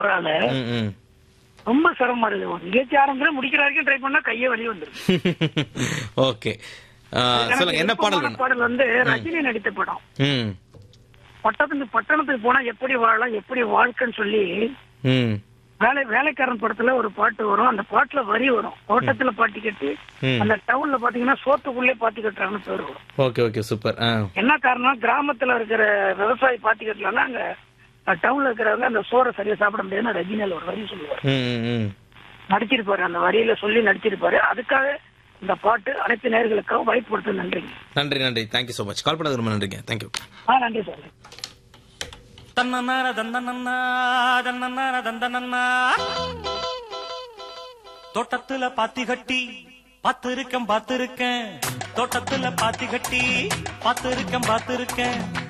அதனால ம், ம். ரொம்ப சிரமமா இருக்கு ஒரு நிகழ்ச்சி ஆரம்பிச்சு முடிக்கிற வரைக்கும் ட்ரை பண்ணா கையே வலி வந்துரும் ஓகே ஆ, சொல்லுங்க என்ன எனக்கு பாடல் விருப்பமான வேணும் பாடல் வந்து ரஜினி நடித்த படம் ம் பட்டத்துக்கு பட்டணத்துக்கு போனா எப்படி வாழலாம் எப்படி வாழ்க்கைன்னு சொல்லி ம் வேலை வேலைக்காரன் படத்துல ஒரு பாட்டு வரும் அந்த பாட்டுல வரி வரும் தோட்டத்துல பாட்டி கட்டி ம். அந்த டவுன்ல பாத்தீங்கன்னா சோத்துக்குள்ளே பாத்தி கட்டுறாங்கன்னு பேர் வரும் ஓகே ஓகே சூப்பர் ஆ என்ன காரணம் கிராமத்துல இருக்கிற விவசாயி பாத்தி கட்டலன்னா அங்க டவுன்ல இருக்கிறவங்க அந்த சோறை சரியா சாப்பிட முடியாதுன்னு ரஜினியில் ஒரு வரி சொல்லுவார் ம் ம், ம் நடிச்சிருப்பாரு அந்த வரியில சொல்லி நடிச்சிருப்பாரு அதுக்காக இந்த பாட்டு அனைத்து நேர்களுக்காக வாய்ப்பு கொடுத்து நன்றிங்க நன்றி நன்றி தேங்க்யூ ஸோ மச் கால் பண்ணது ரொம்ப நன்றிங்க தேங்க்யூ ஆ நன்றி சார் தன்னன்னார தந்தனன்னா தன்னன்னார தந்தனன்னா தோட்டத்துல பாத்தி கட்டி பாத்திருக்கேன் பாத்திருக்கேன் தோட்டத்துல பாத்தி கட்டி பாத்திருக்கேன் பாத்திருக்கேன்